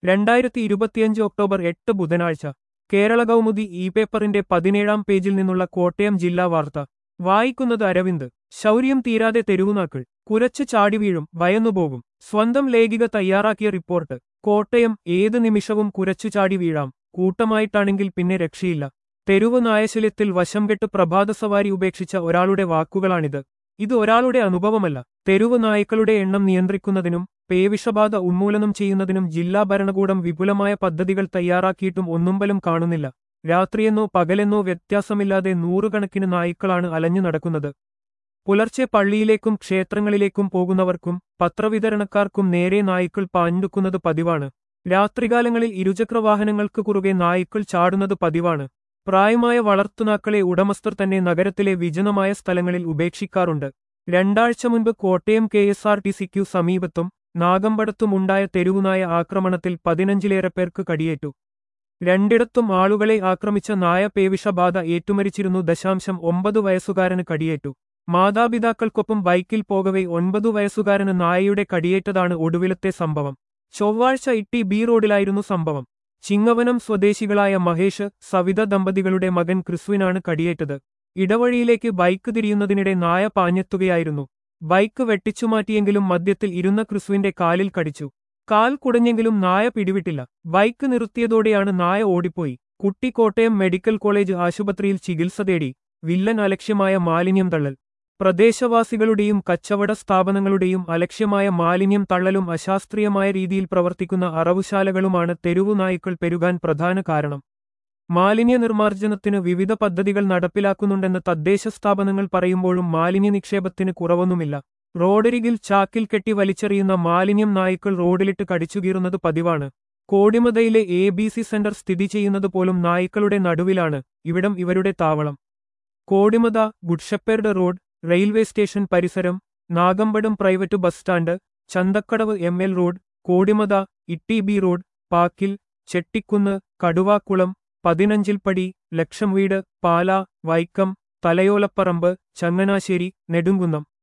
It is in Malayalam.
രണ്ടായിരത്തി ഇരുപത്തിയഞ്ച് ഒക്ടോബർ എട്ട് ബുധനാഴ്ച കേരള കൗമുദി ഇ പേപ്പറിന്റെ പതിനേഴാം പേജിൽ നിന്നുള്ള കോട്ടയം ജില്ലാ വാർത്ത വായിക്കുന്നത് അരവിന്ദ് ശൗര്യം തീരാതെ തെരുവുനാക്കൾ കുരച്ച് ചാടി വീഴും ഭയന്നുപോകും സ്വന്തം ലേഖിക തയ്യാറാക്കിയ റിപ്പോർട്ട് കോട്ടയം ഏത് നിമിഷവും കുരച്ചു ചാടി വീഴാം കൂട്ടമായിട്ടാണെങ്കിൽ പിന്നെ രക്ഷയില്ല തെരുവ് നായശല്യത്തിൽ വശം കെട്ട് പ്രഭാതസവാരി ഉപേക്ഷിച്ച ഒരാളുടെ വാക്കുകളാണിത് ഇത് ഒരാളുടെ അനുഭവമല്ല തെരുവ് നായ്ക്കളുടെ എണ്ണം നിയന്ത്രിക്കുന്നതിനും പേവിഷബാധ ഉന്മൂലനം ചെയ്യുന്നതിനും ജില്ലാ ഭരണകൂടം വിപുലമായ പദ്ധതികൾ തയ്യാറാക്കിയിട്ടും ഒന്നുമ്പലും കാണുന്നില്ല രാത്രിയെന്നോ പകലെന്നോ വ്യത്യാസമില്ലാതെ നൂറുകണക്കിന് നായ്ക്കളാണ് അലഞ്ഞു നടക്കുന്നത് പുലർച്ചെ പള്ളിയിലേക്കും ക്ഷേത്രങ്ങളിലേക്കും പോകുന്നവർക്കും പത്രവിതരണക്കാർക്കും നേരെ നായ്ക്കൾ പാഞ്ഞുക്കുന്നത് പതിവാണ് രാത്രികാലങ്ങളിൽ ഇരുചക്രവാഹനങ്ങൾക്ക് കുറുകെ നായ്ക്കൾ ചാടുന്നത് പതിവാണ് പ്രായമായ വളർത്തുനാക്കളെ ഉടമസ്ഥർ തന്നെ നഗരത്തിലെ വിജനമായ സ്ഥലങ്ങളിൽ ഉപേക്ഷിക്കാറുണ്ട് രണ്ടാഴ്ച മുൻപ് Kottayam K S R T സിക്കു സമീപത്തും നാഗമ്പടത്തുമുണ്ടായ തെരുവുനായ ആക്രമണത്തിൽ പതിനഞ്ചിലേറെ പേർക്ക് കടിയേറ്റു രണ്ടിടത്തും ആളുകളെ ആക്രമിച്ച നായ പേവിഷബാധ ഏറ്റുമരിച്ചിരുന്നു ദശാംശം ഒമ്പത് വയസ്സുകാരന് കടിയേറ്റു മാതാപിതാക്കൾക്കൊപ്പം ബൈക്കിൽ പോകവെ ഒൻപതു വയസ്സുകാരന് നായയുടെ കടിയേറ്റതാണ് ഒടുവിലത്തെ സംഭവം ചൊവ്വാഴ്ച ഇട്ടി ബി റോഡിലായിരുന്നു സംഭവം ചിങ്ങവനം സ്വദേശികളായ മഹേഷ് സവിത ദമ്പതികളുടെ മകൻ ക്രിസ്വിനാണ് കടിയേറ്റത് ഇടവഴിയിലേക്ക് ബൈക്ക് തിരിയുന്നതിനിടെ നായ പാഞ്ഞെത്തുകയായിരുന്നു ബൈക്ക് വെട്ടിച്ചുമാറ്റിയെങ്കിലും മദ്യത്തിൽ ഇരുന്ന ക്രിസ്വിന്റെ കാലിൽ കടിച്ചു കാൽ കുടഞ്ഞെങ്കിലും നായ പിടിവിട്ടില്ല ബൈക്ക് നിർത്തിയതോടെയാണ് നായ ഓടിപ്പോയി കുട്ടി കോട്ടയം മെഡിക്കൽ കോളേജ് ആശുപത്രിയിൽ ചികിത്സ തേടി വില്ലൻ അലക്ഷ്യമായ മാലിന്യം തള്ളൽ പ്രദേശവാസികളുടെയും കച്ചവട സ്ഥാപനങ്ങളുടെയും അലക്ഷ്യമായ മാലിന്യം തള്ളലും അശാസ്ത്രീയമായ രീതിയിൽ പ്രവർത്തിക്കുന്ന അറവുശാലകളുമാണ് തെരുവു നായ്ക്കൾ പെരുകാൻ പ്രധാന കാരണം മാലിന്യ നിർമ്മാർജ്ജനത്തിന് വിവിധ പദ്ധതികൾ നടപ്പിലാക്കുന്നുണ്ടെന്ന് തദ്ദേശ സ്ഥാപനങ്ങൾ പറയുമ്പോഴും മാലിന്യ നിക്ഷേപത്തിന് കുറവൊന്നുമില്ല റോഡരികിൽ ചാക്കിൽ കെട്ടി വലിച്ചെറിയുന്ന മാലിന്യം നായ്ക്കൾ റോഡിലിട്ട് കടിച്ചുകീറുന്നത് പതിവാണ് കോടിമതയിലെ എ ബി സി സെന്റർ സ്ഥിതി ചെയ്യുന്നത് പോലും നായ്ക്കളുടെ നടുവിലാണ് ഇവിടം ഇവരുടെ താവളം Kodimatha good shepherd road railway station പരിസരം Nagampadam private bus stand Chanthakkadavu M L road Kodimatha ഇട്ടി ബി റോഡ് പാക്കിൽ ചെട്ടിക്കുന്ന് കടുവാക്കുളം പതിനഞ്ചിൽപ്പടി ലക്ഷം വീട് പാല വൈക്കം തലയോലപ്പറമ്പ് ചങ്ങനാശ്ശേരി നെടുങ്കുന്നം